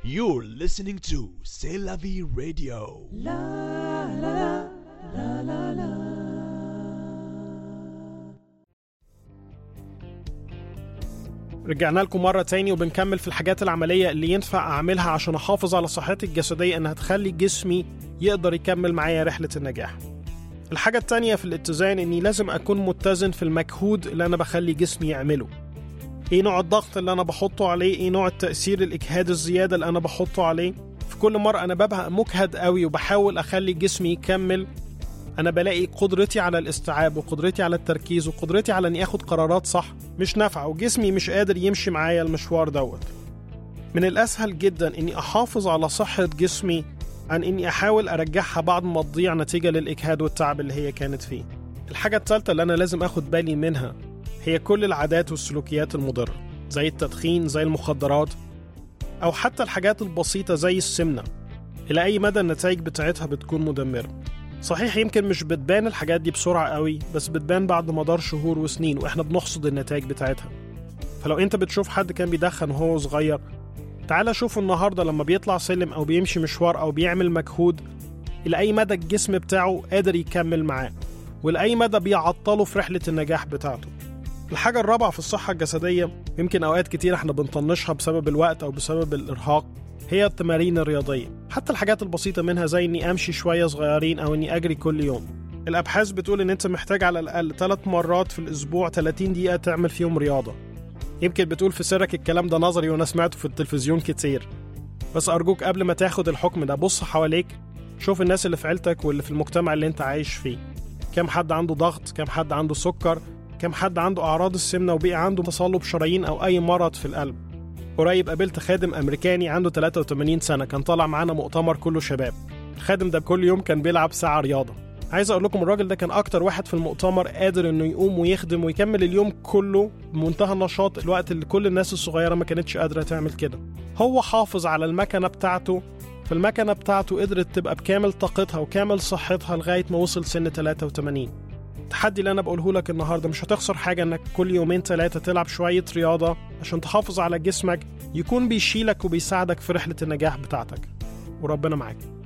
You're listening to C'est la vie radio. رجعنا لكم مرة تاني وبنكمل في الحاجات العملية اللي ينفع أعملها عشان أحافظ على صحتي الجسدية إنها تخلي جسمي يقدر يكمل معايا رحلة النجاح. الحاجة التانية في الاتزان إني لازم أكون متزن في المجهود اللي أنا بخلي جسمي يعمله. إيه نوع الضغط اللي أنا بحطه عليه؟ إيه نوع التأثير الإجهاد الزيادة اللي أنا بحطه عليه؟ في كل مرة أنا ببقى مجهد قوي وبحاول أخلي جسمي يكمل انا بلاقي قدرتي على الاستيعاب وقدرتي على التركيز وقدرتي على اني اخد قرارات صح مش نافعه وجسمي مش قادر يمشي معايا المشوار دوت من الاسهل جدا اني احافظ على صحه جسمي عن اني احاول ارجعها بعد ما تضيع نتيجه للاجهاد والتعب اللي هي كانت فيه الحاجه الثالثه اللي انا لازم اخد بالي منها هي كل العادات والسلوكيات المضره زي التدخين زي المخدرات او حتى الحاجات البسيطه زي السمنه الى اي مدى النتائج بتاعتها بتكون مدمره صحيح يمكن مش بتبان الحاجات دي بسرعة قوي بس بتبان بعد مدار شهور وسنين واحنا بنحصد النتائج بتاعتها فلو انت بتشوف حد كان بيدخن وهو صغير تعال شوفه النهاردة لما بيطلع سلم أو بيمشي مشوار أو بيعمل مجهود إلى أي مدى الجسم بتاعه قادر يكمل معاه ولأي مدى بيعطله في رحلة النجاح بتاعته الحاجة الرابعة في الصحة الجسدية يمكن أوقات كتير احنا بنطنشها بسبب الوقت أو بسبب الإرهاق هي التمارين الرياضية حتى الحاجات البسيطة منها زي إني أمشي شوية صغيرين أو إني أجري كل يوم الأبحاث بتقول إن أنت محتاج على الأقل ثلاث مرات في الأسبوع 30 دقيقة تعمل فيهم رياضة يمكن بتقول في سرك الكلام ده نظري وأنا سمعته في التلفزيون كتير بس أرجوك قبل ما تاخد الحكم ده بص حواليك شوف الناس اللي في عيلتك واللي في المجتمع اللي أنت عايش فيه كم حد عنده ضغط كم حد عنده سكر كم حد عنده أعراض السمنة وبقي عنده تصلب شرايين أو أي مرض في القلب قريب قابلت خادم امريكاني عنده 83 سنه كان طالع معانا مؤتمر كله شباب الخادم ده كل يوم كان بيلعب ساعه رياضه عايز اقول لكم الراجل ده كان اكتر واحد في المؤتمر قادر انه يقوم ويخدم ويكمل اليوم كله بمنتهى النشاط الوقت اللي كل الناس الصغيره ما كانتش قادره تعمل كده هو حافظ على المكنه بتاعته فالمكنه بتاعته قدرت تبقى بكامل طاقتها وكامل صحتها لغايه ما وصل سن 83 التحدي اللي انا بقوله لك النهارده مش هتخسر حاجه انك كل يومين ثلاثه تلعب شويه رياضه عشان تحافظ على جسمك يكون بيشيلك وبيساعدك في رحله النجاح بتاعتك وربنا معاك